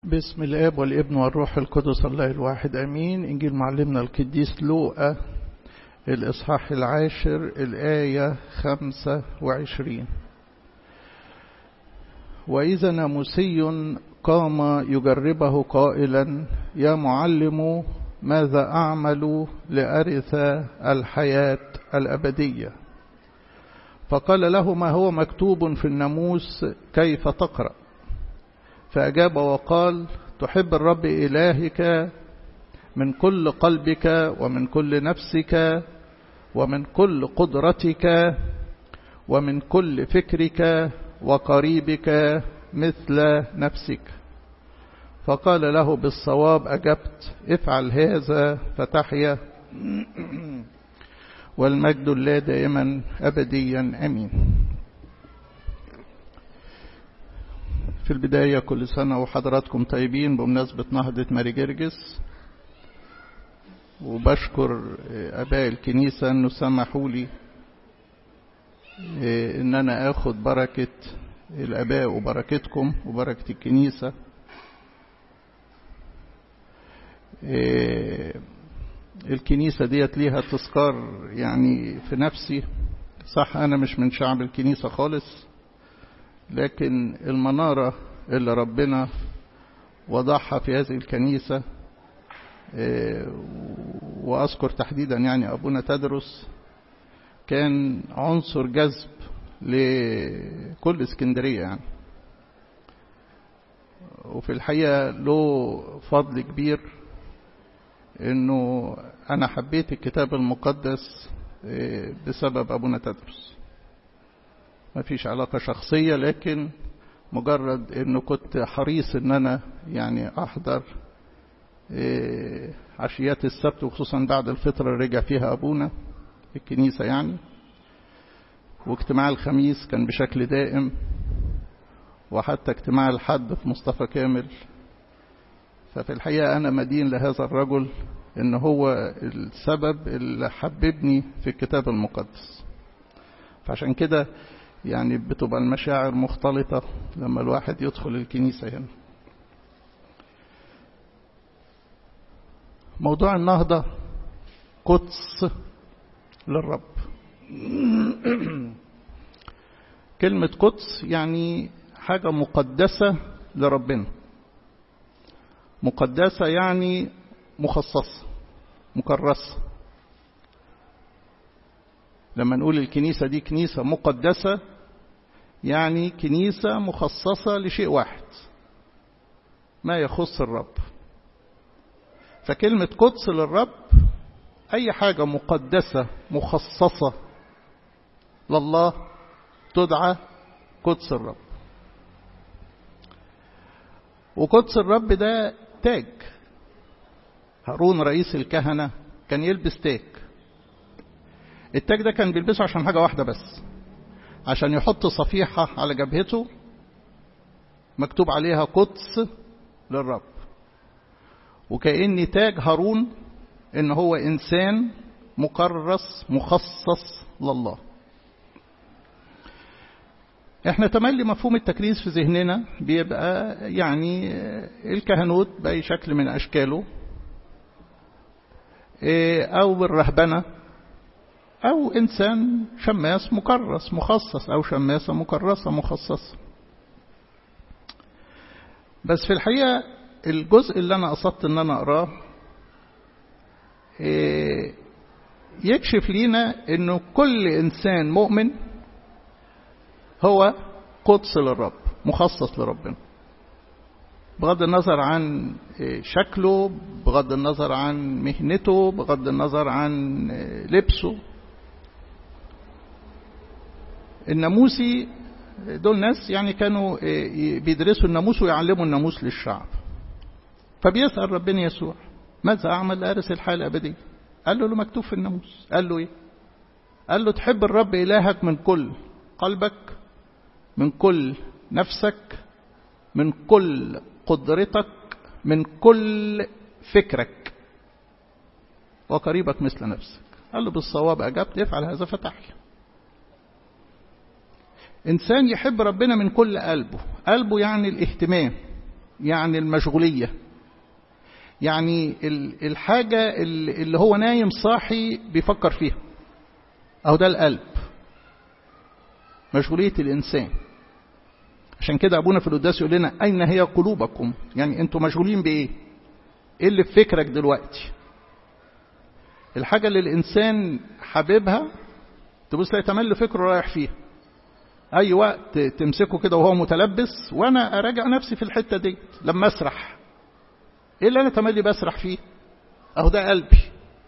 باسم الاب والابن والروح القدس الله الواحد امين انجيل معلمنا القديس لوقا الاصحاح العاشر الايه خمسة وعشرين واذا ناموسي قام يجربه قائلا يا معلم ماذا اعمل لارث الحياه الابديه فقال له ما هو مكتوب في الناموس كيف تقرأ فأجاب وقال تحب الرب إلهك من كل قلبك ومن كل نفسك ومن كل قدرتك ومن كل فكرك وقريبك مثل نفسك فقال له بالصواب أجبت افعل هذا فتحيا والمجد الله دائما أبديا أمين في البداية كل سنة وحضراتكم طيبين بمناسبة نهضة ماري جرجس وبشكر أباء الكنيسة أنه سمحوا لي أن أنا أخد بركة الأباء وبركتكم وبركة الكنيسة الكنيسة ديت ليها تذكار يعني في نفسي صح أنا مش من شعب الكنيسة خالص لكن المنارة اللي ربنا وضعها في هذه الكنيسة وأذكر تحديدا يعني أبونا تدرس كان عنصر جذب لكل اسكندرية يعني وفي الحقيقة له فضل كبير انه انا حبيت الكتاب المقدس بسبب ابونا تدرس ما فيش علاقة شخصية لكن مجرد انه كنت حريص ان انا يعني احضر عشيات السبت وخصوصا بعد الفطرة اللي رجع فيها ابونا الكنيسة يعني واجتماع الخميس كان بشكل دائم وحتى اجتماع الحد في مصطفى كامل ففي الحقيقة أنا مدين لهذا الرجل إن هو السبب اللي حببني في الكتاب المقدس فعشان كده يعني بتبقى المشاعر مختلطة لما الواحد يدخل الكنيسة هنا موضوع النهضة قدس للرب كلمة قدس يعني حاجة مقدسة لربنا مقدسة يعني مخصصة مكرسة لما نقول الكنيسة دي كنيسة مقدسة يعني كنيسة مخصصة لشيء واحد ما يخص الرب فكلمة قدس للرب أي حاجة مقدسة مخصصة لله تدعى قدس الرب وقدس الرب ده تاج هارون رئيس الكهنة كان يلبس تاج التاج ده كان بيلبسه عشان حاجة واحدة بس عشان يحط صفيحة على جبهته مكتوب عليها قدس للرب وكأن تاج هارون ان هو انسان مكرس مخصص لله احنا تملي مفهوم التكريس في ذهننا بيبقى يعني الكهنوت بأي شكل من أشكاله أو بالرهبنة أو إنسان شماس مكرس مخصص أو شماسة مكرسة مخصصة بس في الحقيقة الجزء اللي أنا قصدت إن أنا أقراه يكشف لينا إنه كل إنسان مؤمن هو قدس للرب مخصص لربنا بغض النظر عن شكله بغض النظر عن مهنته بغض النظر عن لبسه الناموسي دول ناس يعني كانوا بيدرسوا الناموس ويعلموا الناموس للشعب فبيسأل ربنا يسوع ماذا أعمل لأرث الحياة الأبدية قال له له مكتوب في الناموس قال له إيه قال له تحب الرب إلهك من كل قلبك من كل نفسك من كل قدرتك من كل فكرك وقريبك مثل نفسك قال له بالصواب أجبت افعل هذا فتحيا إنسان يحب ربنا من كل قلبه قلبه يعني الاهتمام يعني المشغولية يعني الحاجة اللي هو نايم صاحي بيفكر فيها أو ده القلب مشغولية الإنسان عشان كده أبونا في القداس يقول لنا أين هي قلوبكم يعني أنتوا مشغولين بإيه إيه اللي في فكرك دلوقتي الحاجة اللي الإنسان حاببها تبص تلاقي تملي فكره رايح فيها أي وقت تمسكه كده وهو متلبس وأنا أراجع نفسي في الحتة دي لما أسرح إيه اللي أنا تملي بسرح فيه أهو ده قلبي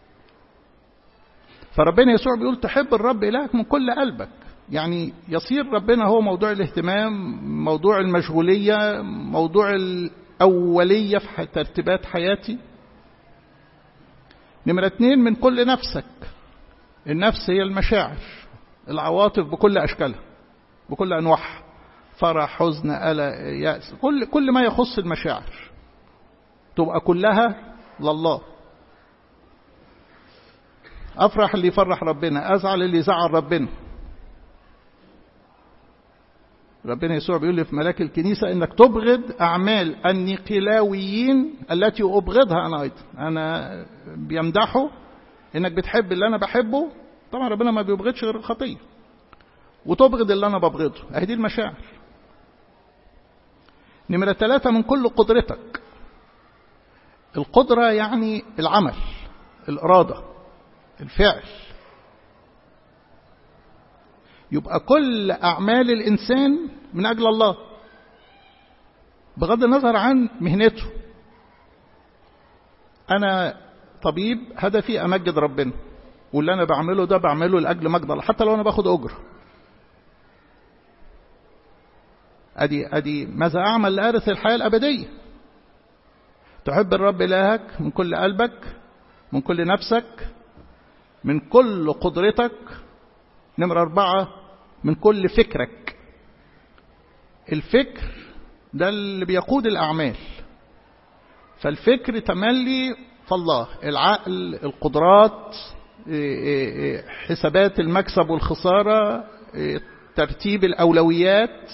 فربنا يسوع بيقول تحب الرب إلهك من كل قلبك يعني يصير ربنا هو موضوع الاهتمام موضوع المشغولية موضوع الأولية في ترتيبات حياتي نمرة اتنين من كل نفسك النفس هي المشاعر العواطف بكل أشكالها بكل أنواعها فرح حزن قلق يأس كل كل ما يخص المشاعر تبقى كلها لله أفرح اللي يفرح ربنا أزعل اللي يزعل ربنا ربنا يسوع بيقول لي في ملاك الكنيسة انك تبغض اعمال النيقلاويين التي ابغضها انا ايضا انا بيمدحوا انك بتحب اللي انا بحبه طبعا ربنا ما بيبغضش غير الخطية وتبغض اللي انا ببغضه اهي دي المشاعر نمرة ثلاثة من كل قدرتك القدرة يعني العمل الإرادة الفعل يبقى كل أعمال الإنسان من أجل الله بغض النظر عن مهنته أنا طبيب هدفي أمجد ربنا واللي أنا بعمله ده بعمله لأجل مجد الله حتى لو أنا باخد أجرة أدي أدي ماذا أعمل لأرث الحياة الأبدية تحب الرب إلهك من كل قلبك من كل نفسك من كل قدرتك نمرة أربعة من كل فكرك الفكر ده اللي بيقود الأعمال فالفكر تملي فالله العقل القدرات حسابات المكسب والخسارة ترتيب الأولويات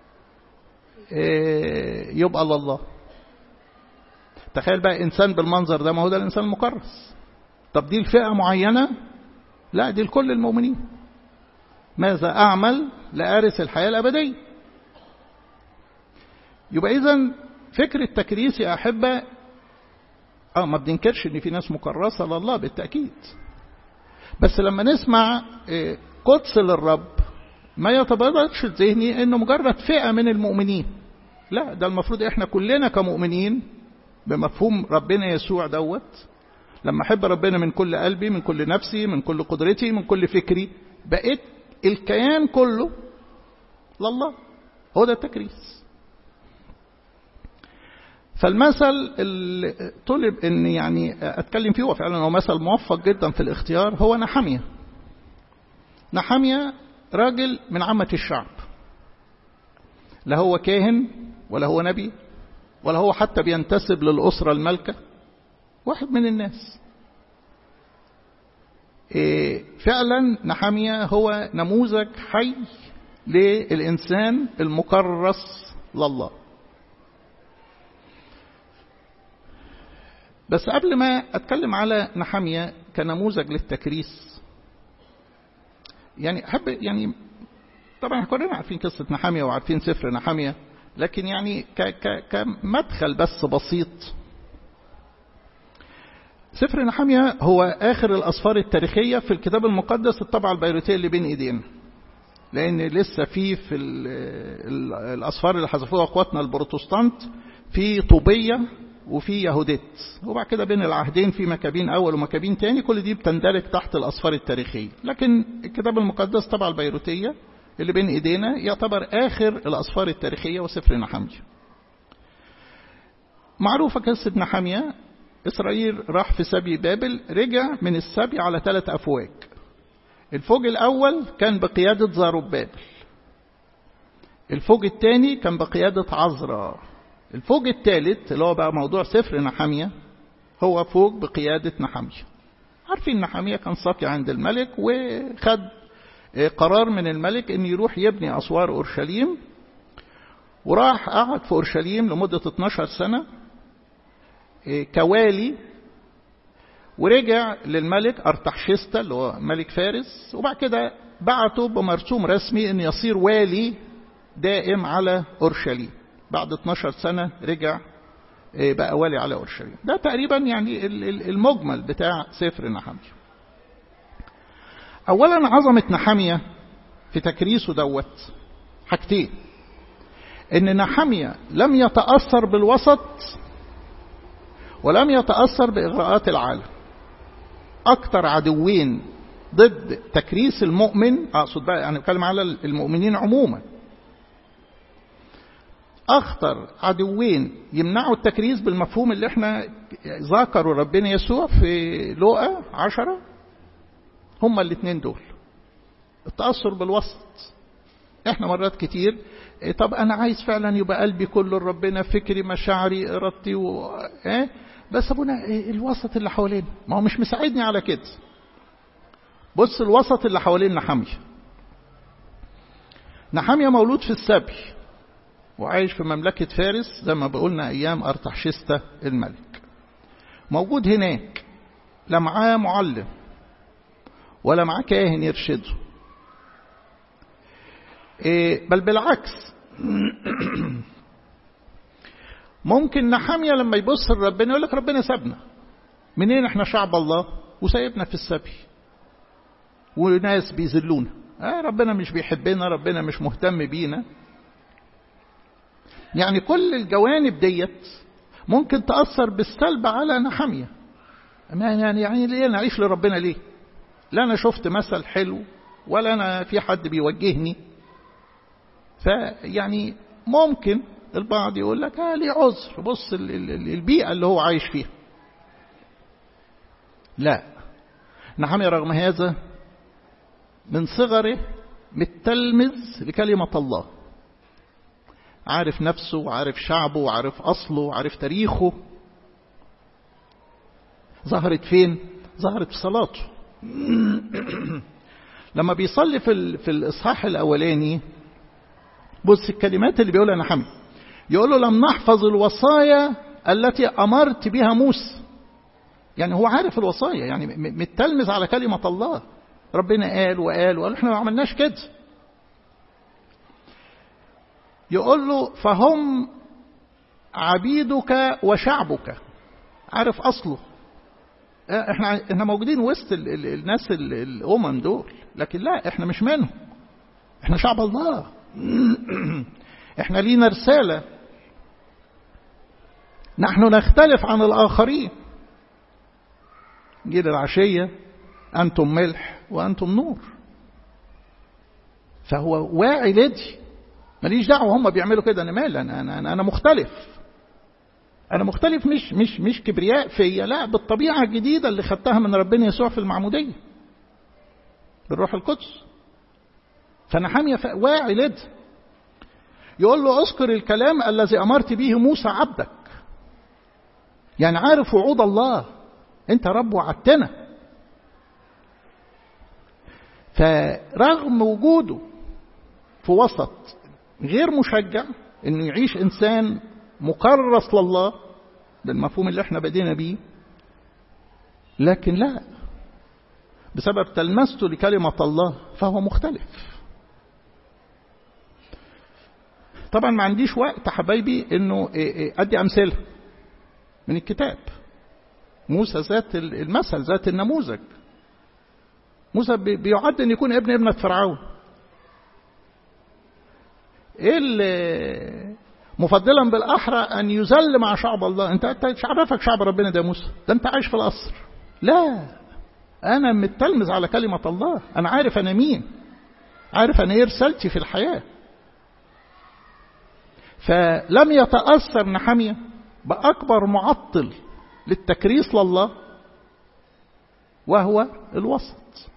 يبقى لله تخيل بقى إنسان بالمنظر ده ما هو ده الإنسان المكرس طب دي الفئة معينة لا دي لكل المؤمنين ماذا أعمل لأرث الحياة الأبدية يبقى إذا فكر التكريس يا أحبة آه ما بننكرش إن في ناس مكرسة لله بالتأكيد بس لما نسمع قدس للرب ما يتبادرش ذهني إنه مجرد فئة من المؤمنين لا ده المفروض إحنا كلنا كمؤمنين بمفهوم ربنا يسوع دوت لما أحب ربنا من كل قلبي من كل نفسي من كل قدرتي من كل فكري بقيت الكيان كله لله هو ده التكريس فالمثل اللي طلب ان يعني اتكلم فيه وفعلا هو مثل موفق جدا في الاختيار هو نحمية نحمية راجل من عامة الشعب لا هو كاهن ولا هو نبي ولا هو حتى بينتسب للأسرة الملكة واحد من الناس فعلا نحمية هو نموذج حي للإنسان المكرس لله بس قبل ما أتكلم على نحمية كنموذج للتكريس يعني أحب يعني طبعا كلنا عارفين قصة نحمية وعارفين سفر نحمية لكن يعني ك ك كمدخل بس بسيط سفر نحمية هو آخر الأسفار التاريخية في الكتاب المقدس الطبعة البيروتية اللي بين إيدينا لأن لسه في في الأسفار اللي حذفوها أخواتنا البروتستانت في طوبية وفي يهوديت وبعد كده بين العهدين في مكابين أول ومكابين تاني كل دي بتندرج تحت الأسفار التاريخية لكن الكتاب المقدس طبعا البيروتية اللي بين إيدينا يعتبر آخر الأسفار التاريخية وسفر نحمية معروفة قصة نحمية إسرائيل راح في سبي بابل رجع من السبي على ثلاث أفواج الفوج الأول كان بقيادة زاروبابل الفوج الثاني كان بقيادة عزرا الفوج الثالث اللي هو بقى موضوع سفر نحمية هو فوج بقيادة نحمية عارفين نحمية كان ساقي عند الملك وخد قرار من الملك ان يروح يبني أسوار أورشليم وراح قعد في أورشليم لمدة 12 سنة كوالي ورجع للملك أرتحشستا اللي هو ملك فارس وبعد كده بعته بمرسوم رسمي ان يصير والي دائم على اورشليم بعد 12 سنه رجع بقى والي على اورشليم ده تقريبا يعني المجمل بتاع سفر نحمية اولا عظمه نحمية في تكريسه دوت حاجتين ان نحمية لم يتاثر بالوسط ولم يتاثر باغراءات العالم اكتر عدوين ضد تكريس المؤمن اقصد بقى يعني بتكلم على المؤمنين عموما اخطر عدوين يمنعوا التكريس بالمفهوم اللي احنا ذكروا ربنا يسوع في لوقا عشرة هما الاثنين دول التأثر بالوسط احنا مرات كتير طب انا عايز فعلا يبقى قلبي كله لربنا فكري مشاعري ارادتي و... اه بس ابونا الوسط اللي حوالينا ما هو مش مساعدني على كده بص الوسط اللي حوالين نحامية نحامية مولود في السبي وعايش في مملكة فارس زي ما بقولنا أيام أرتحشستا الملك موجود هناك لا معاه معلم ولا معاه كاهن يرشده إيه بل بالعكس ممكن نحامية لما يبص لربنا يقول لك ربنا سابنا منين احنا شعب الله وسايبنا في السبي وناس بيذلونا آه ربنا مش بيحبنا ربنا مش مهتم بينا يعني كل الجوانب ديت ممكن تأثر بالسلب على نحمية يعني يعني ليه نعيش لربنا ليه لا أنا شفت مثل حلو ولا أنا في حد بيوجهني فيعني ممكن البعض يقول لك آه ليه عذر بص البيئة اللي هو عايش فيها لا نحمية رغم هذا من صغره متلمذ لكلمة الله عارف نفسه وعارف شعبه وعارف أصله وعارف تاريخه ظهرت فين؟ ظهرت في صلاته لما بيصلي في, في الإصحاح الأولاني بص الكلمات اللي بيقولها نحمي يقول له لم نحفظ الوصايا التي أمرت بها موسى يعني هو عارف الوصايا يعني متلمذ على كلمة الله ربنا قال وقال وقال احنا ما عملناش كده يقول له فهم عبيدك وشعبك عارف اصله احنا احنا موجودين وسط ال ال الناس ال الامم دول لكن لا احنا مش منهم احنا شعب الله احنا لينا رساله نحن نختلف عن الاخرين جيل العشيه انتم ملح وانتم نور فهو واعي لدي ماليش دعوه هم بيعملوا كده انا مال انا انا انا مختلف انا مختلف مش مش مش كبرياء فيا لا بالطبيعه الجديده اللي خدتها من ربنا يسوع في المعموديه بالروح القدس فنحاميه واعي لدي يقول له اذكر الكلام الذي امرت به موسى عبدك يعني عارف وعود الله انت رب وعدتنا فرغم وجوده في وسط غير مشجع انه يعيش انسان مكرس لله بالمفهوم اللي احنا بدينا بيه لكن لا بسبب تلمسته لكلمة الله فهو مختلف طبعا ما عنديش وقت حبايبي انه ادي امثله من الكتاب موسى ذات المثل ذات النموذج موسى بيعد ان يكون ابن ابنة فرعون ايه مفضلا بالاحرى ان يذل مع شعب الله انت انت عرفك شعب ربنا ده موسى ده انت عايش في القصر لا انا متلمذ على كلمه الله انا عارف انا مين عارف انا ايه رسالتي في الحياه فلم يتاثر نحميه باكبر معطل للتكريس لله وهو الوسط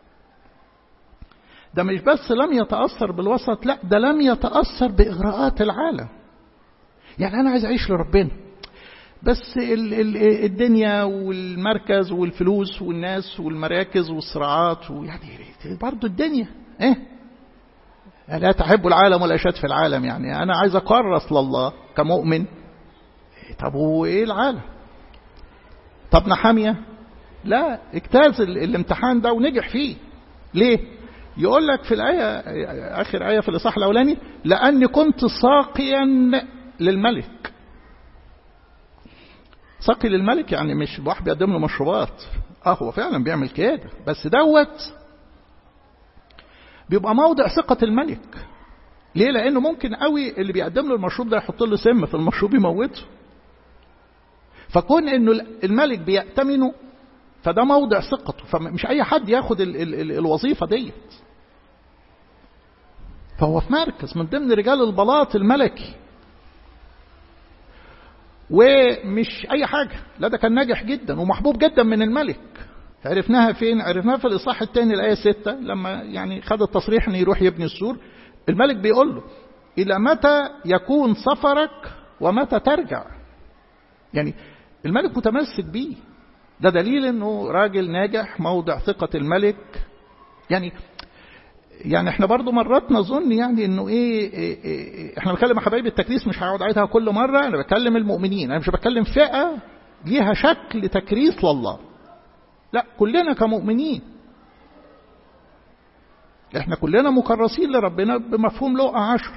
ده مش بس لم يتأثر بالوسط لا ده لم يتأثر بإغراءات العالم يعني أنا عايز أعيش لربنا بس ال ال الدنيا والمركز والفلوس والناس والمراكز والصراعات ويعني برضه الدنيا ايه لا تحب العالم ولا شات في العالم يعني أنا عايز أكرس لله كمؤمن طب وإيه العالم طب نحامية لا اجتاز الامتحان ده ونجح فيه ليه يقول لك في الآية آخر آية في الإصحاح الأولاني لأني كنت ساقيا للملك ساقي للملك يعني مش واحد بيقدم له مشروبات اه هو فعلا بيعمل كده بس دوت بيبقى موضع ثقة الملك ليه لأنه ممكن قوي اللي بيقدم له المشروب ده يحط له سم في المشروب يموته فكون انه الملك بيأتمنه فده موضع ثقته فمش اي حد ياخد ال ال ال الوظيفة ديت فهو في مركز من ضمن رجال البلاط الملكي ومش اي حاجة لا ده كان ناجح جدا ومحبوب جدا من الملك عرفناها فين عرفناها في الاصحاح الثاني الايه 6 لما يعني خد التصريح ان يروح يبني السور الملك بيقول له الى متى يكون سفرك ومتى ترجع يعني الملك متمسك بيه ده دليل انه راجل ناجح موضع ثقة الملك يعني يعني احنا برضو مرات نظن يعني انه ايه, إيه, إيه احنا بنتكلم مع حبايب التكريس مش هقعد اعيدها كل مرة انا بكلم المؤمنين انا مش بكلم فئة ليها شكل تكريس لله لا كلنا كمؤمنين احنا كلنا مكرسين لربنا بمفهوم لقى عشر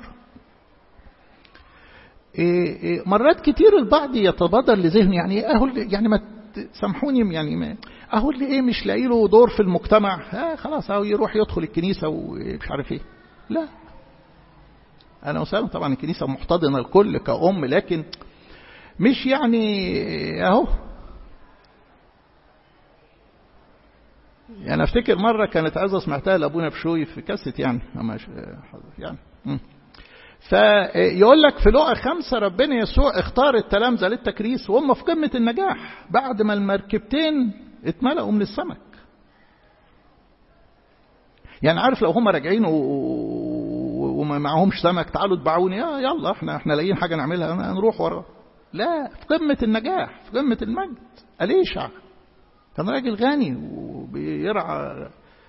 إيه إيه مرات كتير البعض يتبادر لذهنه يعني اهو يعني ما سامحوني يعني ما اهو اللي ايه مش لاقي له دور في المجتمع آه خلاص اهو يروح يدخل الكنيسه ومش عارف ايه لا انا وسلم طبعا الكنيسه محتضنه الكل كأم لكن مش يعني اهو يعني افتكر مرة كانت عزة سمعتها لأبونا بشوي في كاسيت يعني يعني فيقول لك في لقى خمسة ربنا يسوع اختار التلامذة للتكريس وهم في قمة النجاح بعد ما المركبتين اتملأوا من السمك يعني عارف لو هم راجعين وما معهمش سمك تعالوا اتبعوني يا يلا احنا احنا لاقيين حاجة نعملها نروح ورا لا في قمة النجاح في قمة المجد أليشع كان راجل غني وبيرعى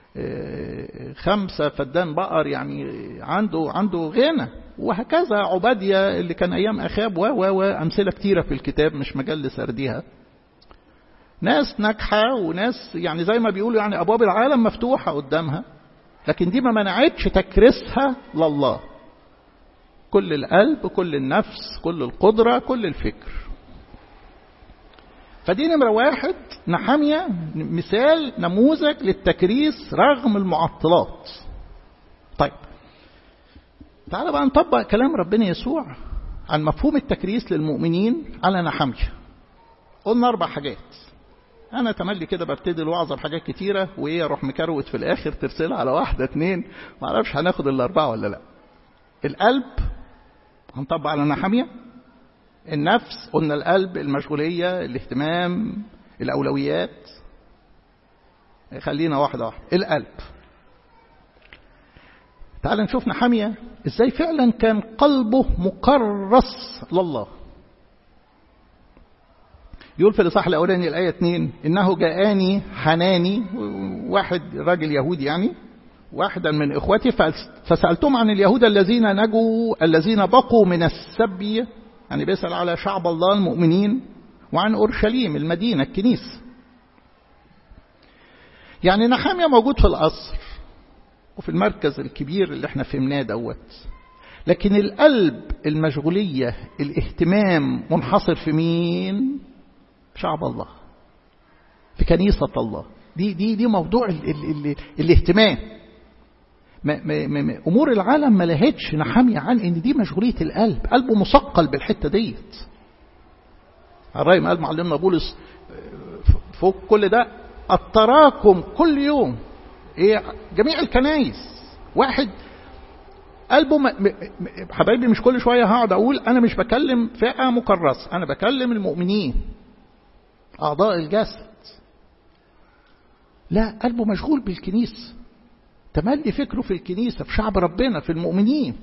خمسة فدان بقر يعني عنده عنده غنى وهكذا عبادية اللي كان أيام أخاب و و أمثلة كتيرة في الكتاب مش مجال لسرديها ناس ناجحة وناس يعني زي ما بيقولوا يعني أبواب العالم مفتوحة قدامها لكن دي ما منعتش تكريسها لله كل القلب كل النفس كل القدرة كل الفكر فدي نمرة واحد نحامية مثال نموذج للتكريس رغم المعطلات طيب تعال بقى نطبق كلام ربنا يسوع عن مفهوم التكريس للمؤمنين على نحامية قلنا أربع حاجات أنا تملي كده ببتدي الوعظة بحاجات كتيرة وإيه أروح مكروت في الآخر ترسلها على واحدة اتنين معرفش هناخد الأربعة ولا لأ القلب هنطبق على نحامية النفس قلنا القلب المشغولية الاهتمام الأولويات خلينا واحدة واحدة القلب تعال نشوف نحامية ازاي فعلا كان قلبه مكرس لله يقول في الإصحاح الأولاني الآية 2 إنه جاءني حناني واحد راجل يهودي يعني واحدا من إخوتي فسألتم عن اليهود الذين نجوا الذين بقوا من السبي يعني بيسأل على شعب الله المؤمنين وعن أورشليم المدينة الكنيسة يعني نحامية موجود في القصر وفي المركز الكبير اللي احنا فهمناه دوت لكن القلب المشغولية الاهتمام منحصر في مين شعب الله في كنيسة الله دي دي دي موضوع ال ال ال الاهتمام ما ما ما امور العالم ما لهتش نحامية عن ان دي مشغولية القلب قلبه مثقل بالحتة ديت الرأي ما قال معلمنا بولس فوق كل ده التراكم كل يوم ايه جميع الكنايس واحد قلبه م... م... حبايبي مش كل شوية هقعد أقول أنا مش بكلم فئة مكرسة أنا بكلم المؤمنين أعضاء الجسد لا قلبه مشغول بالكنيسة تملي فكره في الكنيسة في شعب ربنا في المؤمنين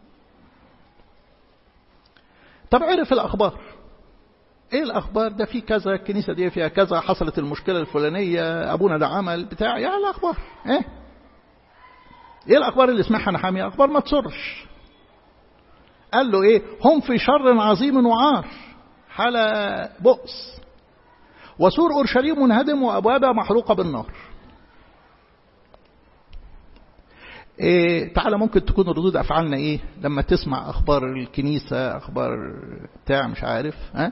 طب عرف الأخبار ايه الاخبار ده في كذا الكنيسه دي فيها كذا حصلت المشكله الفلانيه ابونا ده عمل بتاع يا الاخبار ايه ايه الاخبار اللي سمعها نحامية اخبار ما تسرش قال له ايه هم في شر عظيم وعار حال بؤس وسور اورشليم منهدم وابوابها محروقه بالنار إيه تعالى ممكن تكون ردود افعالنا ايه لما تسمع اخبار الكنيسه اخبار بتاع مش عارف ها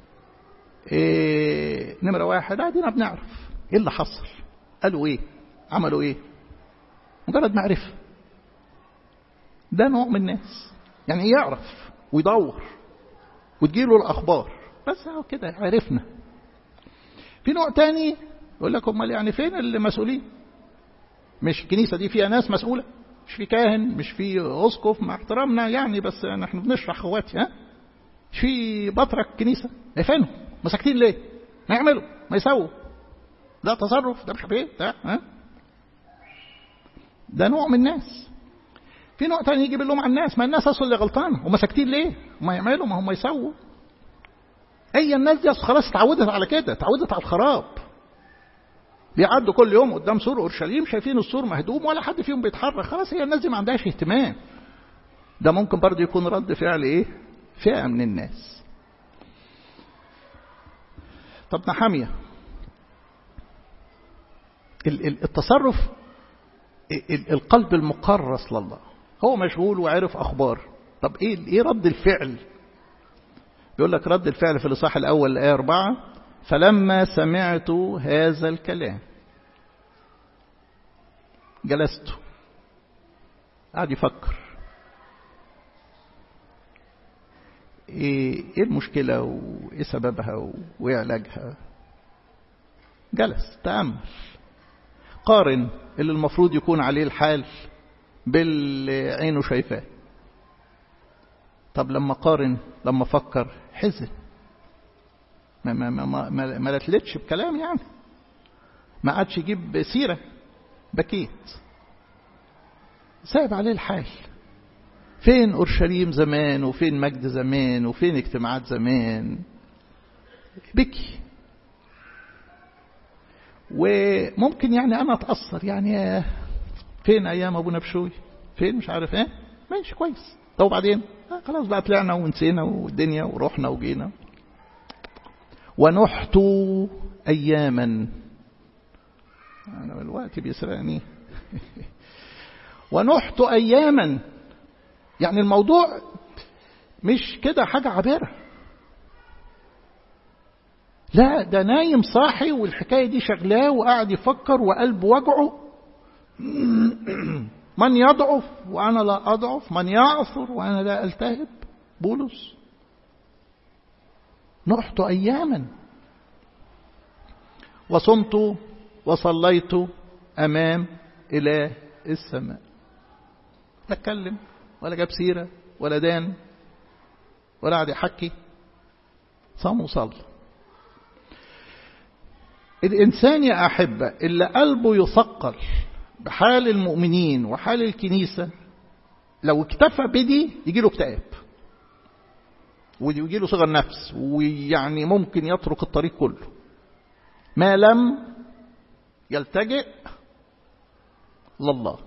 إيه نمره واحد عادينا بنعرف ايه اللي حصل قالوا ايه عملوا ايه مجرد معرفه ده نوع من الناس يعني يعرف ويدور وتجيله الاخبار بس اهو كده عرفنا في نوع تاني يقول لك امال يعني فين المسؤولين مش الكنيسه دي فيها ناس مسؤوله مش في كاهن مش في اسقف مع احترامنا يعني بس نحن بنشرح اخواتي ها مش في بطرك كنيسه فينهم ما ساكتين ليه ما يعملوا ما يسووا ده تصرف ده مش عارف ايه ده ها ده نوع من الناس في نوع تاني يجي باللوم على الناس ما الناس اصلا اللي غلطانه هم ساكتين ليه ما يعملوا ما هم يسووا هي الناس دي خلاص اتعودت على كده اتعودت على الخراب بيعدوا كل يوم قدام سور اورشليم شايفين السور مهدوم ولا حد فيهم بيتحرك خلاص هي الناس دي ما عندهاش اهتمام ده ممكن برضه يكون رد فعل ايه فئه من الناس طب نحاميه التصرف القلب المقرص لله هو مشغول وعرف اخبار طب ايه ايه رد الفعل يقول لك رد الفعل في الاصحاح الاول الايه 4 فلما سمعت هذا الكلام جلست قعد يفكر ايه ايه المشكله وايه سببها وايه علاجها جلس تامل قارن اللي المفروض يكون عليه الحال باللي عينه شايفاه طب لما قارن لما فكر حزن ما ما ما ما, ما, ما لتلتش بكلام يعني ما عادش يجيب سيره بكيت سايب عليه الحال فين اورشليم زمان وفين مجد زمان وفين اجتماعات زمان بكي وممكن يعني انا اتاثر يعني فين ايام ابونا بشوي فين مش عارف ايه ماشي كويس طب وبعدين آه خلاص بقى طلعنا ونسينا والدنيا ورحنا وجينا ونحت اياما انا الوقت بيسرقني ونحت اياما يعني الموضوع مش كده حاجه عابره لا ده نايم صاحي والحكايه دي شغلاه وقاعد يفكر وقلبه وجعه من يضعف وانا لا اضعف من يعثر وانا لا التهب بولس نحت اياما وصمت وصليت امام اله السماء لا اتكلم ولا جاب سيره ولا دان ولا قعد يحكي صام وصلى الإنسان يا أحبة اللي قلبه يثقل بحال المؤمنين وحال الكنيسة لو اكتفى بدي يجي له اكتئاب ويجي له صغر نفس ويعني ممكن يترك الطريق كله ما لم يلتجئ لله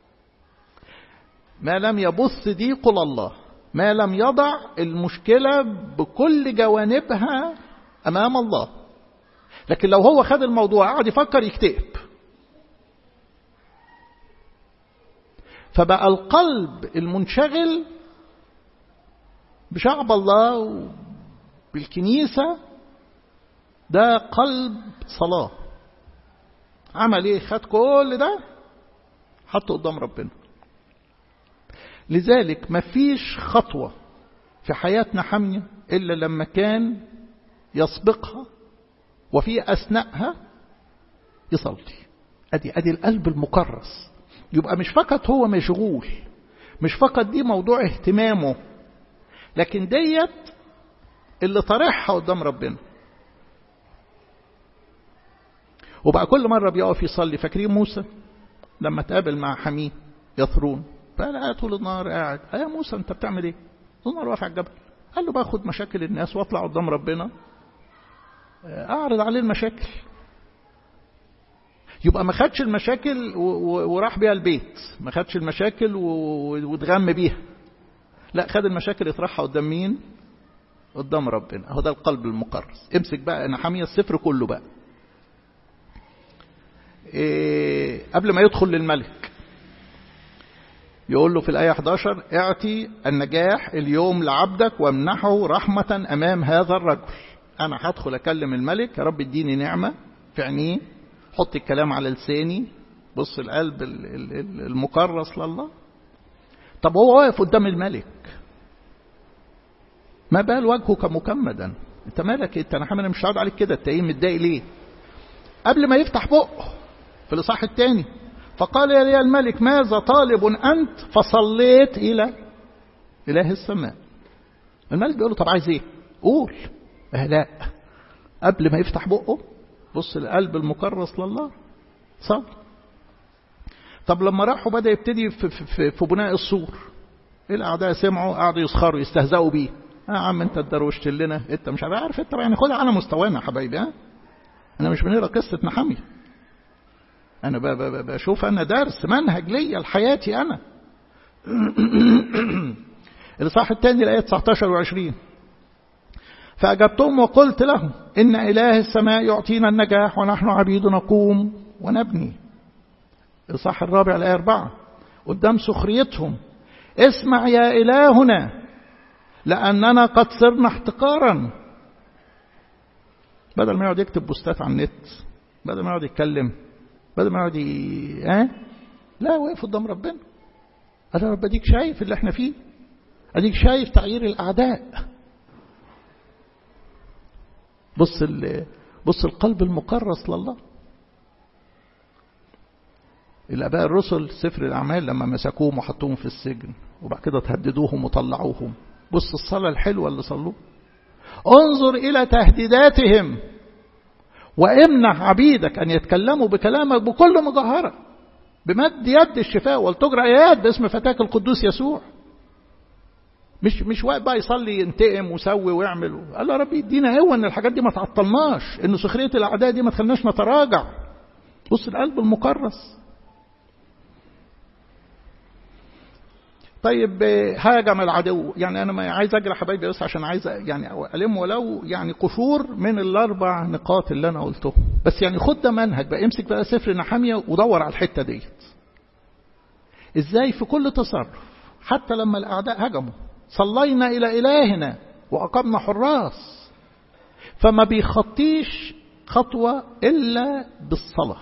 ما لم يبث ضيق لله ما لم يضع المشكلة بكل جوانبها أمام الله لكن لو هو خد الموضوع قعد يفكر يكتئب فبقى القلب المنشغل بشعب الله بالكنيسة ده قلب صلاة عمل ايه خد كل ده حطه قدام ربنا لذلك مفيش خطوة في حياتنا حمية إلا لما كان يسبقها وفي أثناءها يصلي أدي أدي القلب المكرس يبقى مش فقط هو مشغول مش فقط دي موضوع اهتمامه لكن ديت اللي طرحها قدام ربنا وبقى كل مرة بيقف يصلي فاكرين موسى لما تقابل مع حميه يثرون فلقى طول النهار قاعد يا موسى انت بتعمل ايه طول النهار واقف على الجبل قال له باخد مشاكل الناس واطلع قدام ربنا اعرض عليه المشاكل يبقى ما خدش المشاكل وراح بيها البيت ما خدش المشاكل واتغم بيها لا خد المشاكل يطرحها قدام مين قدام ربنا هو ده القلب المقرص امسك بقى نحامية السفر كله بقى إيه قبل ما يدخل للملك يقول له في الآية 11 اعطي النجاح اليوم لعبدك وامنحه رحمة أمام هذا الرجل أنا هدخل أكلم الملك يا رب اديني نعمة في عينيه حط الكلام على لساني بص القلب المكرس لله طب هو واقف قدام الملك ما بال وجهك مكمدا انت مالك انت انا انا مش هقعد عليك كده انت ايه متضايق ليه قبل ما يفتح بقه في الاصحاح الثاني فقال لي الملك ماذا طالب انت فصليت الى اله السماء الملك بيقول له طب عايز ايه قول اه لا قبل ما يفتح بقه بص القلب المكرس لله صل طب لما راحوا بدا يبتدي في, في, في بناء السور الاعداء سمعوا قعدوا يسخروا يستهزئوا بيه يا عم انت اتدروشت لنا انت مش عارف انت يعني خدها على مستوانا يا حبايبي ها انا مش بنقرا قصه نحاميه انا بشوف انا درس منهج ليا لحياتي انا الاصحاح الثاني الايه 19 و20 فاجبتهم وقلت لهم ان اله السماء يعطينا النجاح ونحن عبيد نقوم ونبني الاصحاح الرابع الايه 4 قدام سخريتهم اسمع يا الهنا لأننا قد صرنا احتقارا بدل ما يقعد يكتب بوستات على النت بدل ما يقعد يتكلم بدل ما يقعد ي... ها لا وقف قدام ربنا قال يا رب اديك شايف اللي احنا فيه اديك شايف تعيير الاعداء بص ال... بص القلب المكرس لله الاباء الرسل سفر الاعمال لما مسكوهم وحطوهم في السجن وبعد كده تهددوهم وطلعوهم بص الصلاة الحلوة اللي صلوه انظر إلى تهديداتهم وامنع عبيدك أن يتكلموا بكلامك بكل مجاهرة بمد يد الشفاء ولتجرى آيات باسم فتاك القدوس يسوع مش مش واقف بقى يصلي ينتقم وسوي ويعمل قال يا رب يدينا قوه ان الحاجات دي ما تعطلناش ان سخريه الاعداء دي ما تخلناش نتراجع بص القلب المكرس طيب هاجم العدو يعني انا ما عايز اجري حبايبي بس عشان عايز يعني الم ولو يعني قشور من الاربع نقاط اللي انا قلتهم بس يعني خد ده منهج بقى امسك بقى سفر نحاميه ودور على الحته ديت ازاي في كل تصرف حتى لما الاعداء هجموا صلينا الى الهنا واقمنا حراس فما بيخطيش خطوه الا بالصلاه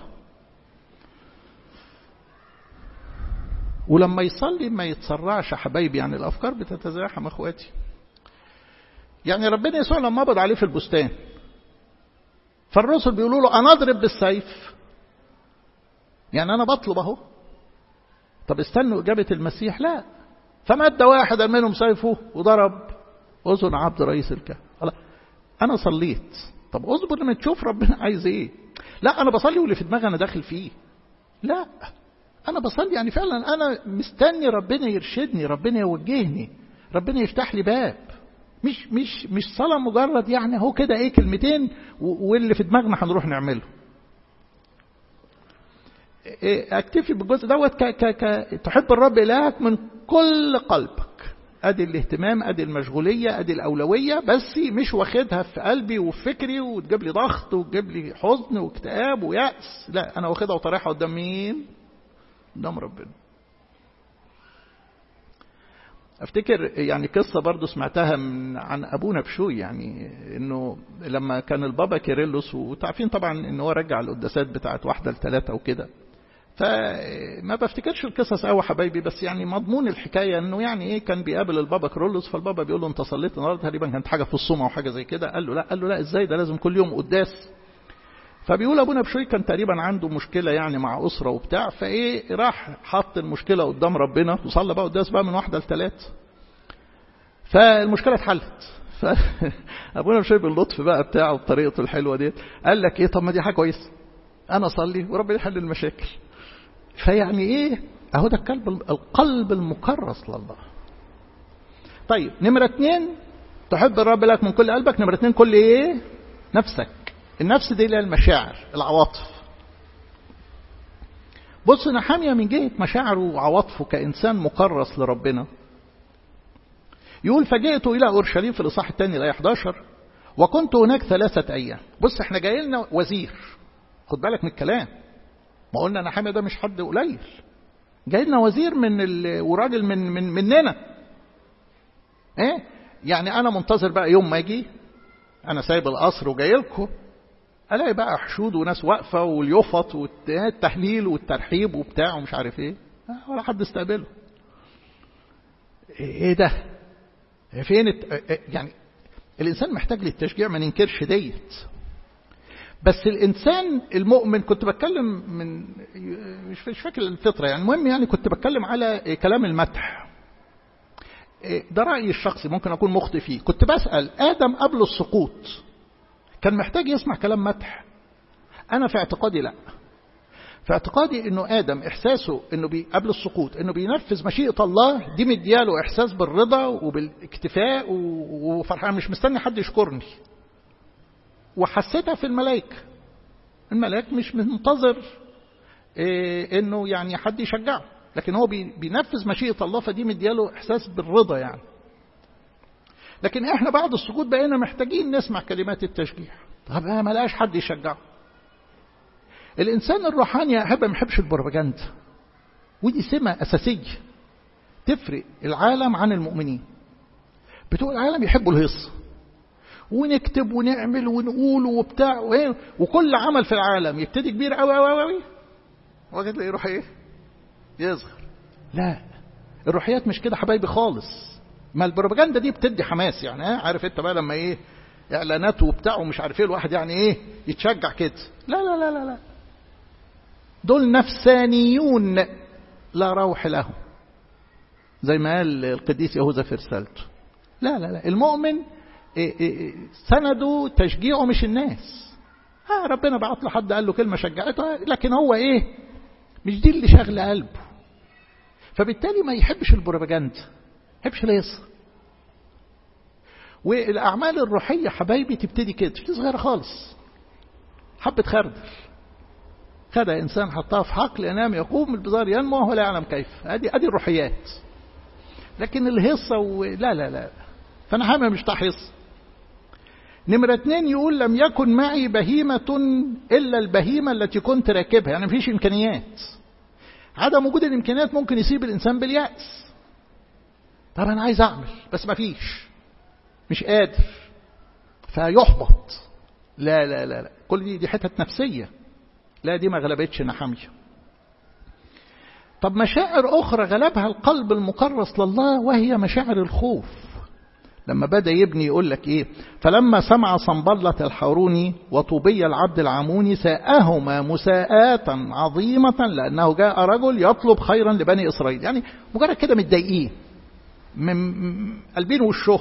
ولما يصلي ما يتسرعش حبايبي يعني الأفكار بتتزاحم أخواتي يعني ربنا يسوع لما قبض عليه في البستان فالرسل بيقولوا له أنا أضرب بالسيف يعني أنا بطلب أهو طب استنوا إجابة المسيح لا فمد واحدا منهم سيفه وضرب أذن عبد رئيس الكهنة أنا صليت طب اصبر لما تشوف ربنا عايز إيه لا أنا بصلي واللي في دماغي أنا داخل فيه لا أنا بصلي يعني فعلا أنا مستني ربنا يرشدني ربنا يوجهني ربنا يفتح لي باب مش مش مش صلاة مجرد يعني هو كده ايه كلمتين واللي في دماغنا هنروح نعمله اكتفي بالجزء دوت ك ك ك تحب الرب إلهك من كل قلبك ادي الاهتمام ادي المشغولية ادي الأولوية بس مش واخدها في قلبي وفي فكري وتجيب لي ضغط وتجيب لي حزن واكتئاب ويأس لا أنا واخدها وطريحها قدام مين قدام ربنا افتكر يعني قصه برضو سمعتها من عن ابونا بشوي يعني انه لما كان البابا كيرلس وتعرفين طبعا ان هو رجع القداسات بتاعت واحده لثلاثه وكده فما بفتكرش القصص قوي حبايبي بس يعني مضمون الحكايه انه يعني ايه كان بيقابل البابا كيرلس فالبابا بيقول له انت صليت النهارده تقريبا كانت حاجه في الصوم او حاجه زي كده قال له لا قال له لا ازاي ده لازم كل يوم قداس فبيقول ابونا بشوي كان تقريبا عنده مشكله يعني مع اسره وبتاع فايه راح حط المشكله قدام ربنا وصلى بقى قداس بقى من واحده لثلاث فالمشكله اتحلت فابونا بشوي باللطف بقى بتاعه بطريقته الحلوه ديت قال لك ايه طب ما دي حاجه كويسه انا اصلي وربنا يحل المشاكل فيعني ايه اهو ده القلب القلب المكرس لله طيب نمره اتنين تحب الرب لك من كل قلبك نمره اتنين كل ايه نفسك النفس دي اللي هي المشاعر العواطف بص نحامية من جهة مشاعره وعواطفه كإنسان مكرس لربنا يقول فجئت إلى أورشليم في الإصحاح الثاني الآية 11 وكنت هناك ثلاثة أيام بص احنا جاي لنا وزير خد بالك من الكلام ما قلنا نحامية ده مش حد قليل جاي لنا وزير من ال... وراجل من من مننا ايه يعني انا منتظر بقى يوم ما اجي انا سايب القصر وجاي لكم الاقي بقى حشود وناس واقفه واليفط والتهليل والترحيب وبتاع ومش عارف ايه ولا حد استقبله ايه ده فين الت... يعني الانسان محتاج للتشجيع ما ننكرش ديت بس الانسان المؤمن كنت بتكلم من مش فاكر الفطره يعني المهم يعني كنت بتكلم على كلام المدح ده رايي الشخصي ممكن اكون مخطئ فيه كنت بسال ادم قبل السقوط كان محتاج يسمع كلام مدح انا في اعتقادي لا في اعتقادي انه ادم احساسه انه بي قبل السقوط انه بينفذ مشيئه الله دي مدياله احساس بالرضا وبالاكتفاء وفرحان مش مستني حد يشكرني وحسيتها في الملائكه الملاك مش منتظر إيه انه يعني حد يشجعه لكن هو بينفذ مشيئه الله فدي مدياله احساس بالرضا يعني لكن احنا بعد السقوط بقينا محتاجين نسمع كلمات التشجيع طب ما لقاش حد يشجعه الانسان الروحاني يا احبه ما يحبش البروباجندا ودي سمه اساسيه تفرق العالم عن المؤمنين بتوع العالم يحبوا الهيص ونكتب ونعمل ونقول وبتاع وكل عمل في العالم يبتدي كبير قوي قوي قوي وقت يروح ايه يصغر لا الروحيات مش كده حبايبي خالص ما البروباجندا دي بتدي حماس يعني اه عارف انت بقى لما ايه اعلانات وبتاع ومش عارف ايه الواحد يعني ايه يتشجع كده لا لا لا لا لا دول نفسانيون لا روح لهم زي ما قال القديس يهوذا في رسالته لا لا لا المؤمن إيه إيه سنده تشجيعه مش الناس ها ربنا بعت له حد قال له كلمه شجعته لكن هو ايه مش دي اللي شغله قلبه فبالتالي ما يحبش البروباجندا ما يحبش الهيصه والاعمال الروحيه حبايبي تبتدي كده تبتدي صغيره خالص حبه خردل خدها انسان حطها في حقل ينام يقوم البزار ينمو وهو لا يعلم كيف ادي ادي الروحيات لكن الهيصه و... لا لا لا فانا حامل مش تحيص نمرة اتنين يقول لم يكن معي بهيمة إلا البهيمة التي كنت راكبها يعني مفيش إمكانيات عدم وجود الإمكانيات ممكن يصيب الإنسان باليأس طب أنا عايز أعمل بس مفيش مش قادر فيحبط لا لا لا لا كل دي دي حتت نفسية لا دي ما غلبتش نحمية طب مشاعر أخرى غلبها القلب المكرس لله وهي مشاعر الخوف لما بدأ يبني يقول لك إيه فلما سمع صنبلة الحاروني وطوبية العبد العموني ساءهما مساءة عظيمة لأنه جاء رجل يطلب خيرا لبني إسرائيل يعني مجرد كده متضايقين من قلبين وشهم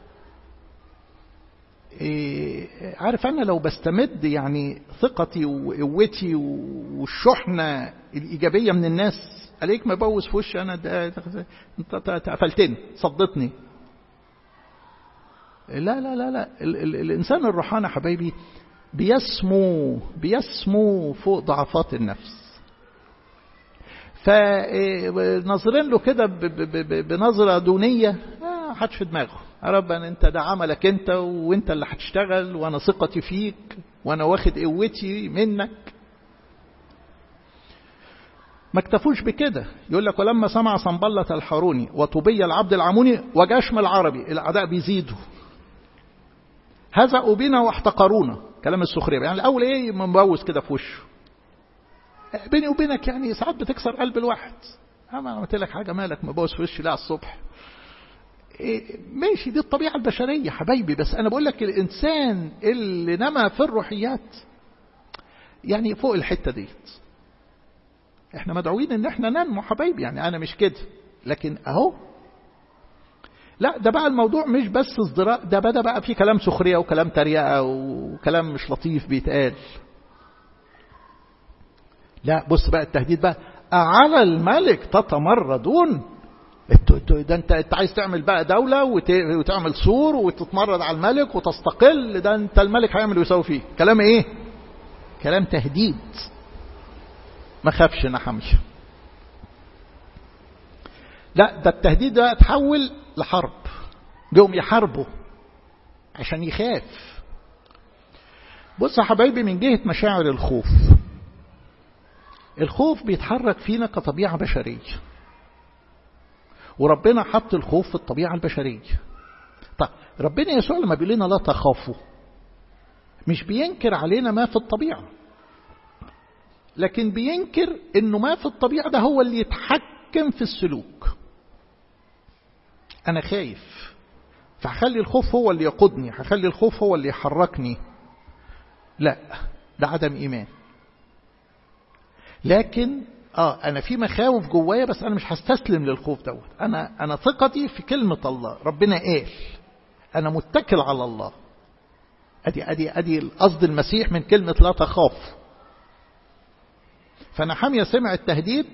إيه عارف أنا لو بستمد يعني ثقتي وقوتي والشحنة الإيجابية من الناس عليك ما بوز في وشي أنا ده أنت قفلتني صدتني لا لا لا لا ال ال الإنسان الروحاني حبايبي بيسمو بيسمو فوق ضعفات النفس فنظرين له كده بنظرة دونية ما حدش في دماغه يا رب انت ده عملك انت وانت اللي هتشتغل وانا ثقتي فيك وانا واخد قوتي منك ما اكتفوش بكده يقول لك ولما سمع صنبلة الحاروني وطوبية العبد العموني وجشم العربي الاعداء بيزيدوا هزأوا بنا واحتقرونا كلام السخريه يعني الاول ايه مبوس كده في وشه بيني وبينك يعني ساعات بتكسر قلب الواحد انا عملت لك حاجه مالك مبوس في وشي لا الصبح إيه ماشي دي الطبيعه البشريه حبايبي بس انا بقول لك الانسان اللي نما في الروحيات يعني فوق الحته ديت احنا مدعوين ان احنا ننمو حبايبي يعني انا مش كده لكن اهو لا ده بقى الموضوع مش بس ازدراء ده بدا بقى في كلام سخريه وكلام تريقه وكلام مش لطيف بيتقال لا بص بقى التهديد بقى على الملك تتمردون ده انت انت عايز تعمل بقى دوله وتعمل سور وتتمرد على الملك وتستقل ده انت الملك هيعمل ويسوي فيه كلام ايه كلام تهديد ما خافش نحمية لا ده التهديد ده اتحول لحرب جم يحاربوا عشان يخاف بص يا حبايبي من جهة مشاعر الخوف الخوف بيتحرك فينا كطبيعة بشرية وربنا حط الخوف في الطبيعة البشرية طيب ربنا يسوع لما بيقول لنا لا تخافوا مش بينكر علينا ما في الطبيعة لكن بينكر انه ما في الطبيعة ده هو اللي يتحكم في السلوك انا خايف فهخلي الخوف هو اللي يقودني هخلي الخوف هو اللي يحركني لا ده عدم ايمان لكن اه انا في مخاوف جوايا بس انا مش هستسلم للخوف دوت انا انا ثقتي في كلمه الله ربنا قال انا متكل على الله ادي ادي ادي قصد المسيح من كلمه لا تخاف فانا حاميه سمع التهديد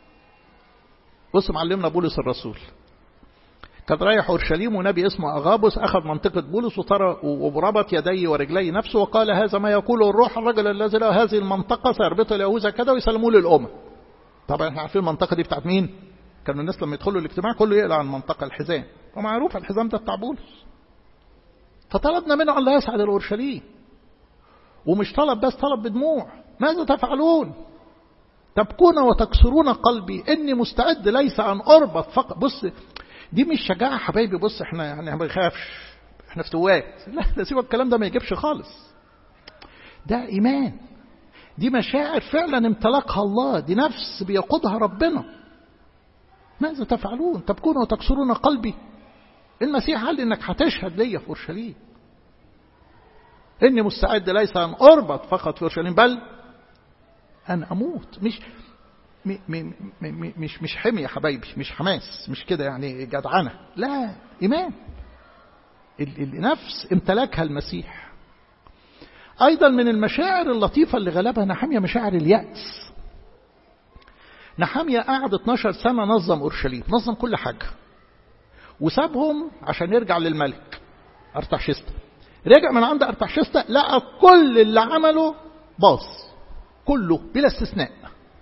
بص معلمنا بولس الرسول كان رايح اورشليم ونبي اسمه اغابوس اخذ منطقه بولس وترى وربط يديه ورجليه نفسه وقال هذا ما يقوله الروح الرجل الذي له هذه المنطقه سيربطه ليهوذا كذا ويسلموه للامم طبعا احنا عارفين المنطقه دي بتاعت مين كانوا الناس لما يدخلوا الاجتماع كله يقلع عن المنطقه الحزام ومعروف الحزام ده بتاع بولس فطلبنا منه الله يسعد الاورشليم ومش طلب بس طلب بدموع ماذا تفعلون تبكون وتكسرون قلبي اني مستعد ليس ان اربط فقط بص دي مش شجاعه حبايبي بص احنا يعني ما بنخافش احنا فتوات لا ده سيبك الكلام ده ما يجيبش خالص ده ايمان دي مشاعر فعلا امتلكها الله دي نفس بيقودها ربنا ماذا تفعلون تبكون وتكسرون قلبي المسيح قال انك هتشهد ليا في اورشليم اني مستعد ليس ان اربط فقط في اورشليم بل ان اموت مش م م م مش مش حمي يا حبايبي مش حماس مش كده يعني جدعنه لا ايمان النفس امتلكها المسيح ايضا من المشاعر اللطيفه اللي غلبها نحمية مشاعر الياس نحمية قعد 12 سنه نظم اورشليم نظم كل حاجه وسابهم عشان يرجع للملك ارتحشستا رجع من عند ارتحشستا لقى كل اللي عمله باظ كله بلا استثناء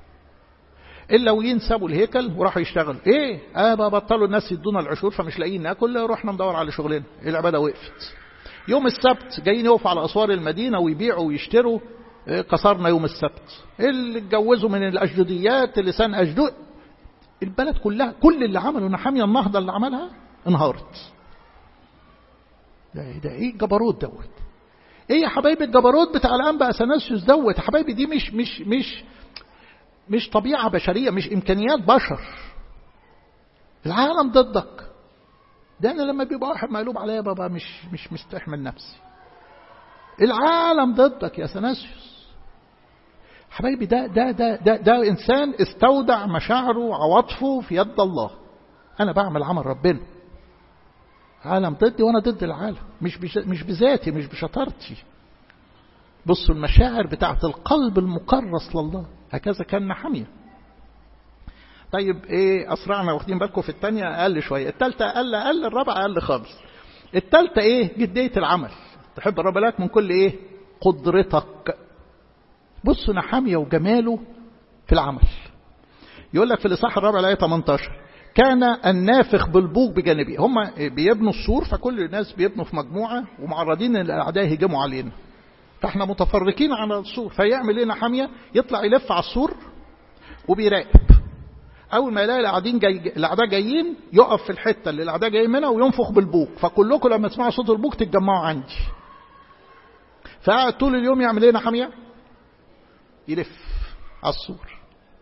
اللاويين سابوا الهيكل وراحوا يشتغلوا ايه اه بطلوا الناس يدونا العشور فمش لاقيين ناكل رحنا ندور على شغلنا العباده وقفت يوم السبت جايين يقفوا على اسوار المدينه ويبيعوا ويشتروا إيه كسرنا يوم السبت اللي اتجوزوا من الاجدوديات لسان اجدود البلد كلها كل اللي عمله نحاميه النهضه اللي عملها انهارت ده, ده ايه الجبروت دوت ايه يا حبايبي الجبروت بتاع الانبا اثناسيوس دوت يا حبايبي دي مش مش مش مش طبيعة بشرية مش إمكانيات بشر العالم ضدك ده أنا لما بيبقى واحد مقلوب عليا بابا مش مش مستحمل نفسي العالم ضدك يا سناسيوس حبايبي ده ده ده ده, ده إنسان استودع مشاعره وعواطفه في يد الله أنا بعمل عمل ربنا عالم ضدي وأنا ضد العالم مش مش بذاتي مش بشطارتي بصوا المشاعر بتاعت القلب المكرس لله هكذا كان نحمية طيب ايه اسرعنا واخدين بالكم في الثانية اقل شوية الثالثة اقل اقل الرابعة اقل خالص الثالثة ايه جدية العمل تحب الرب لك من كل ايه قدرتك بصوا نحمية وجماله في العمل يقول لك في الاصحاح الرابع الايه 18 كان النافخ بالبوق بجانبه هم بيبنوا السور فكل الناس بيبنوا في مجموعة ومعرضين ان الاعداء يهجموا علينا فاحنا متفرقين على السور فيعمل ايه نحاميه يطلع يلف على السور وبيراقب اول ما يلاقي الاعداء جاي الاعداء جايين يقف في الحته اللي الاعداء جايين منها وينفخ بالبوق فكلكم لما تسمعوا صوت البوق تتجمعوا عندي فقعد طول اليوم يعمل ايه نحاميه يلف على السور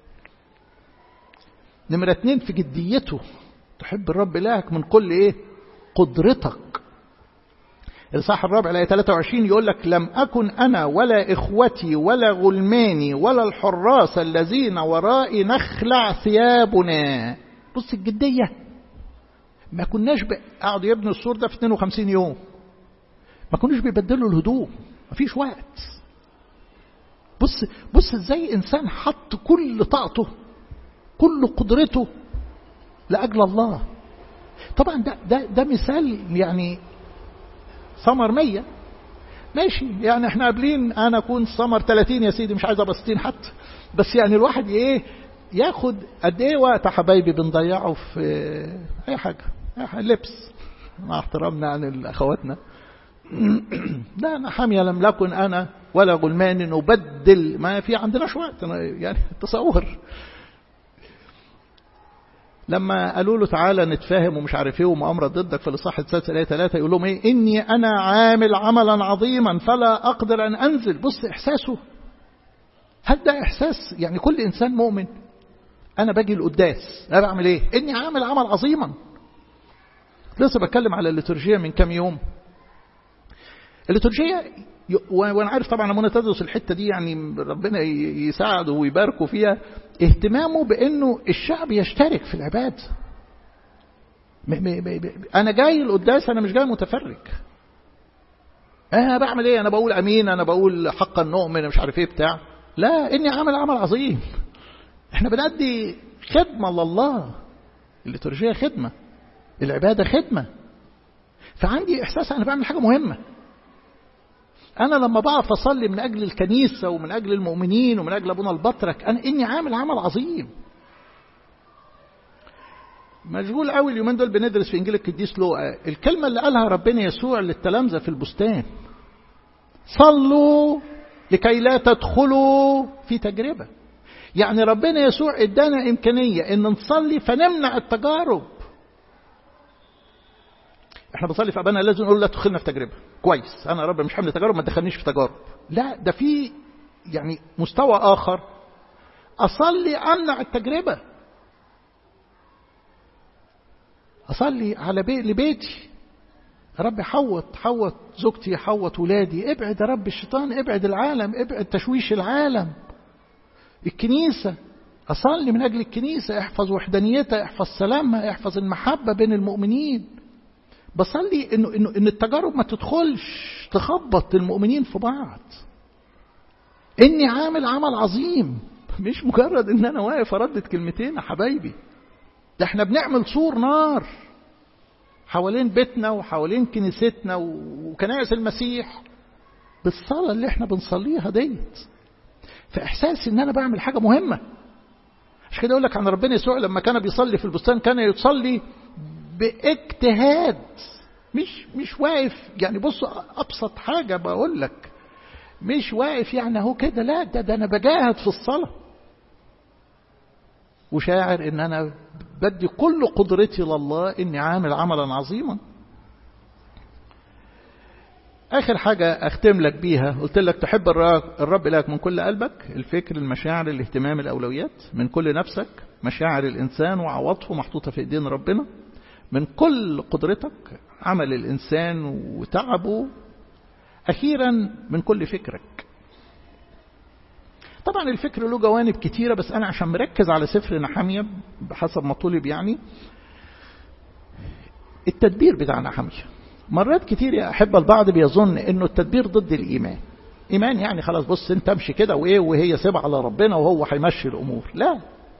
نمرة اتنين في جديته تحب الرب إلهك من كل إيه قدرتك الصح الرابع الآية 23 يقول لك لم أكن أنا ولا إخوتي ولا غلماني ولا الحراس الذين ورائي نخلع ثيابنا بص الجدية ما كناش ب... قعدوا يبنوا السور ده في 52 يوم ما كناش بيبدلوا الهدوم ما فيش وقت بص بص ازاي انسان حط كل طاقته كل قدرته لاجل الله طبعا ده ده ده مثال يعني ثمر مية ماشي يعني احنا قابلين انا اكون ثمر 30 يا سيدي مش عايز ابقى 60 حتى بس يعني الواحد ايه ياخد قد ايه وقت حبايبي بنضيعه في اي حاجة, أي حاجة لبس مع احترامنا عن اخواتنا لا انا حامية لم لكن انا ولا غلمان نبدل ما في عندناش وقت يعني تصور لما قالوا له تعالى نتفاهم ومش عارف ايه ومؤامره ضدك في الاصحاح السادس الايه ثلاثه يقول لهم ايه اني انا عامل عملا عظيما فلا اقدر ان انزل بص احساسه هل ده احساس يعني كل انسان مؤمن انا باجي القداس انا بعمل ايه اني عامل عمل عظيما لسه بتكلم على الليتورجيه من كام يوم الليتورجيه وانا عارف طبعا لما تدرس الحته دي يعني ربنا يساعده ويباركه فيها اهتمامه بانه الشعب يشترك في العباده انا جاي القداس انا مش جاي متفرج انا بعمل ايه انا بقول امين انا بقول حقا نؤمن مش عارف ايه بتاع لا اني عامل عمل عظيم احنا بنأدي خدمه لله الليتورجيه خدمه العباده خدمه فعندي احساس انا بعمل حاجه مهمه أنا لما بقف أصلي من أجل الكنيسة ومن أجل المؤمنين ومن أجل أبونا البطرك أنا إني عامل عمل عظيم مشغول قوي اليومين دول بندرس في إنجيل القديس لوقا الكلمة اللي قالها ربنا يسوع للتلامذة في البستان صلوا لكي لا تدخلوا في تجربة يعني ربنا يسوع ادانا إمكانية إن نصلي فنمنع التجارب احنا بنصلي في ابانا لازم نقول لا تدخلنا في تجربه كويس انا يا رب مش حامل تجارب ما تدخلنيش في تجارب لا ده في يعني مستوى اخر اصلي امنع التجربه اصلي على بي لبيتي يا رب حوط حوط زوجتي حوط ولادي ابعد يا رب الشيطان ابعد العالم ابعد تشويش العالم الكنيسه اصلي من اجل الكنيسه احفظ وحدانيتها احفظ سلامها احفظ المحبه بين المؤمنين بصلي انه انه ان التجارب ما تدخلش تخبط المؤمنين في بعض اني عامل عمل عظيم مش مجرد ان انا واقف اردد كلمتين يا حبايبي ده احنا بنعمل سور نار حوالين بيتنا وحوالين كنيستنا وكنائس المسيح بالصلاه اللي احنا بنصليها ديت فاحساسي ان انا بعمل حاجه مهمه عشان كده اقول لك عن ربنا يسوع لما كان بيصلي في البستان كان يصلي باجتهاد مش مش واقف يعني بص ابسط حاجه بقول لك مش واقف يعني اهو كده لا ده ده انا بجاهد في الصلاه وشاعر ان انا بدي كل قدرتي لله اني عامل عملا عظيما اخر حاجه اختم لك بيها قلت لك تحب الرب الهك من كل قلبك الفكر المشاعر الاهتمام الاولويات من كل نفسك مشاعر الانسان وعواطفه محطوطه في ايدين ربنا من كل قدرتك عمل الإنسان وتعبه أخيرا من كل فكرك طبعا الفكر له جوانب كتيرة بس أنا عشان مركز على سفر نحامية بحسب ما طلب يعني التدبير بتاع نحامية مرات كتير يا أحب البعض بيظن أنه التدبير ضد الإيمان إيمان يعني خلاص بص أنت امشي كده وإيه وهي سيب على ربنا وهو هيمشي الأمور لا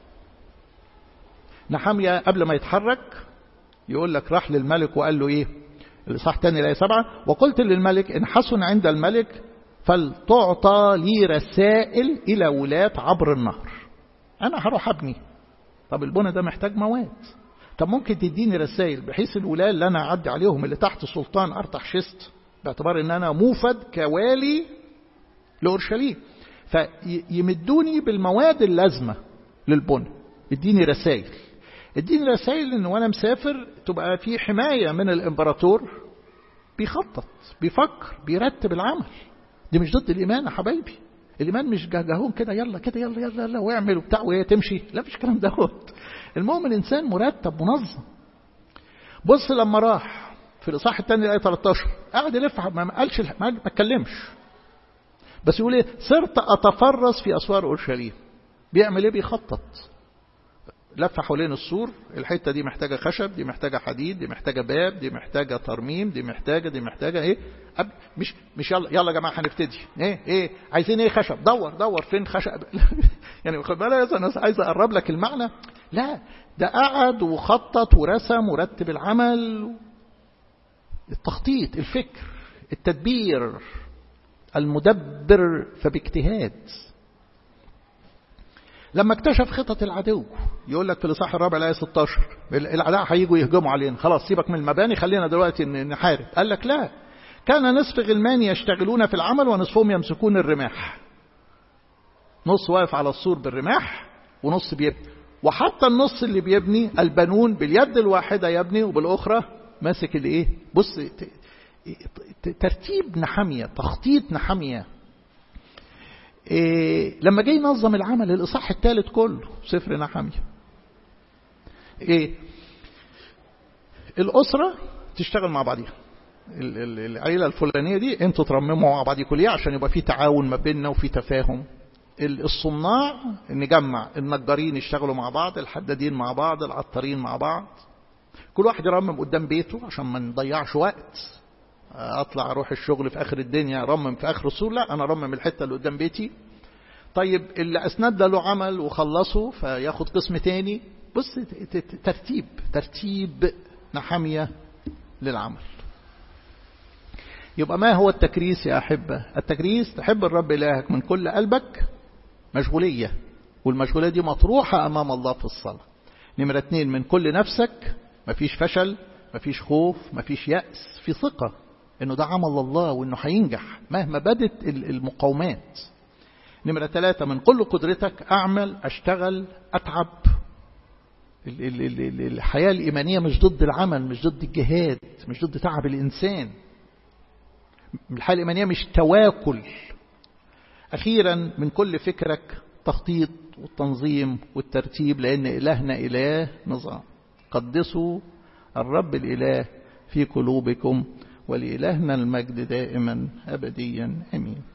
نحامية قبل ما يتحرك يقول لك راح للملك وقال له ايه الاصحاح تاني الايه سبعة وقلت للملك ان حسن عند الملك فلتعطى لي رسائل الى ولاة عبر النهر انا هروح ابني طب البنى ده محتاج مواد طب ممكن تديني رسائل بحيث الولاة اللي انا اعدي عليهم اللي تحت سلطان ارتحشست باعتبار ان انا موفد كوالي لاورشليم فيمدوني بالمواد اللازمه للبنى اديني رسائل اديني رسائل ان وانا مسافر تبقى في حمايه من الامبراطور بيخطط بيفكر بيرتب العمل دي مش ضد الايمان يا حبايبي الايمان مش جهجهون كده يلا كده يلا يلا يلا واعمل وبتاع وهي تمشي لا مش الكلام دوت المؤمن انسان مرتب منظم بص لما راح في الاصحاح الثاني الايه 13 قعد يلف ما قالش ما اتكلمش بس يقول ايه صرت اتفرس في اسوار اورشليم بيعمل ايه بيخطط لف حوالين السور الحته دي محتاجه خشب دي محتاجه حديد دي محتاجه باب دي محتاجه ترميم دي محتاجه دي محتاجه ايه أب مش مش يلا يلا يا جماعه هنبتدي ايه ايه عايزين ايه خشب دور دور فين خشب يعني خد بالك انا عايز اقرب لك المعنى لا ده قعد وخطط ورسم ورتب العمل التخطيط الفكر التدبير المدبر فباجتهاد لما اكتشف خطط العدو يقول لك في الاصحاح الرابع الايه 16 الاعداء هيجوا يهجموا علينا خلاص سيبك من المباني خلينا دلوقتي نحارب قال لك لا كان نصف غلمان يشتغلون في العمل ونصفهم يمسكون الرماح نص واقف على السور بالرماح ونص بيبني وحتى النص اللي بيبني البنون باليد الواحدة يبني وبالأخرى ماسك الايه بص ترتيب نحمية تخطيط نحمية إيه لما جاي ينظم العمل الإصحاح الثالث كله سفر نحمية إيه الأسرة تشتغل مع بعضيها العيلة الفلانية دي انتوا ترمموا مع بعضكم ليه عشان يبقى في تعاون ما بيننا وفي تفاهم الصناع نجمع النجارين يشتغلوا مع بعض الحدادين مع بعض العطارين مع بعض كل واحد يرمم قدام بيته عشان ما نضيعش وقت اطلع اروح الشغل في اخر الدنيا ارمم في اخر السور لا انا ارمم الحته اللي قدام بيتي طيب اللي اسند له عمل وخلصه فياخد قسم تاني بص ترتيب ترتيب نحميه للعمل يبقى ما هو التكريس يا أحبة التكريس تحب الرب إلهك من كل قلبك مشغولية والمشغولية دي مطروحة أمام الله في الصلاة نمرة اتنين من كل نفسك مفيش فشل مفيش خوف مفيش يأس في ثقة انه ده عمل الله وانه هينجح مهما بدت المقاومات نمرة ثلاثة من كل قدرتك أعمل أشتغل أتعب الحياة الإيمانية مش ضد العمل مش ضد الجهاد مش ضد تعب الإنسان الحياة الإيمانية مش تواكل أخيرا من كل فكرك تخطيط والتنظيم والترتيب لأن إلهنا إله نظام قدسوا الرب الإله في قلوبكم ولإلهنا المجد دائما أبديا أمين